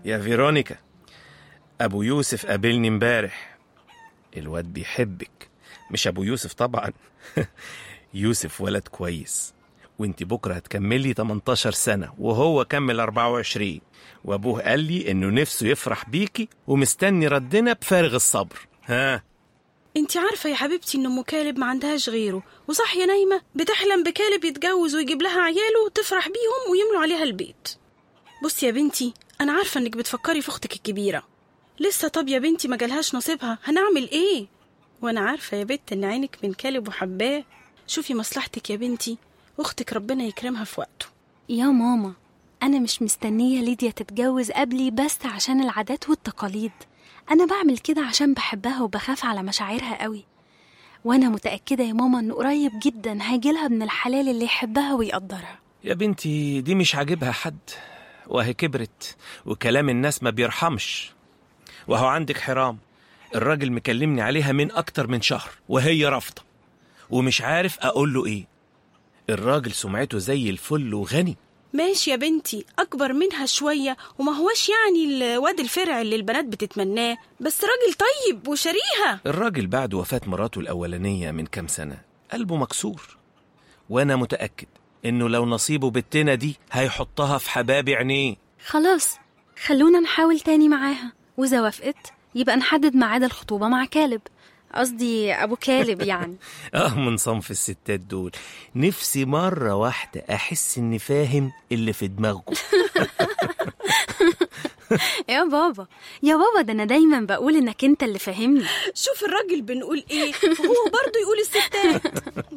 يا فيرونيكا ابو يوسف قابلني امبارح الواد بيحبك مش ابو يوسف طبعا يوسف ولد كويس وانت بكره هتكملي 18 سنه وهو كمل 24 وابوه قال لي انه نفسه يفرح بيكي ومستني ردنا بفارغ الصبر ها انت عارفة يا حبيبتي ان ام كالب ما عندهاش غيره وصاحية نايمة بتحلم بكالب يتجوز ويجيب لها عياله وتفرح بيهم ويملوا عليها البيت بصي يا بنتي انا عارفة انك بتفكري في اختك الكبيرة لسه طب يا بنتي ما جالهاش نصيبها هنعمل ايه وانا عارفة يا بت ان عينك من كالب وحباه شوفي مصلحتك يا بنتي اختك ربنا يكرمها في وقته يا ماما أنا مش مستنية ليديا تتجوز قبلي بس عشان العادات والتقاليد أنا بعمل كده عشان بحبها وبخاف على مشاعرها قوي وأنا متأكدة يا ماما إن قريب جدا هيجيلها من الحلال اللي يحبها ويقدرها يا بنتي دي مش عاجبها حد وهي كبرت وكلام الناس ما بيرحمش وهو عندك حرام الراجل مكلمني عليها من أكتر من شهر وهي رافضة ومش عارف أقول له إيه الراجل سمعته زي الفل وغني ماشي يا بنتي أكبر منها شوية وما هوش يعني الواد الفرع اللي البنات بتتمناه بس راجل طيب وشريها الراجل بعد وفاة مراته الأولانية من كام سنة قلبه مكسور وأنا متأكد إنه لو نصيبه بالتنا دي هيحطها في حباب عينيه خلاص خلونا نحاول تاني معاها وإذا وافقت يبقى نحدد ميعاد الخطوبة مع كالب قصدي أبو كالب يعني آه من صنف الستات دول نفسي مرة واحدة أحس إني فاهم اللي في دماغكم يا بابا يا بابا ده أنا دايما بقول إنك أنت اللي فاهمني شوف الراجل بنقول إيه وهو برضه يقول الستات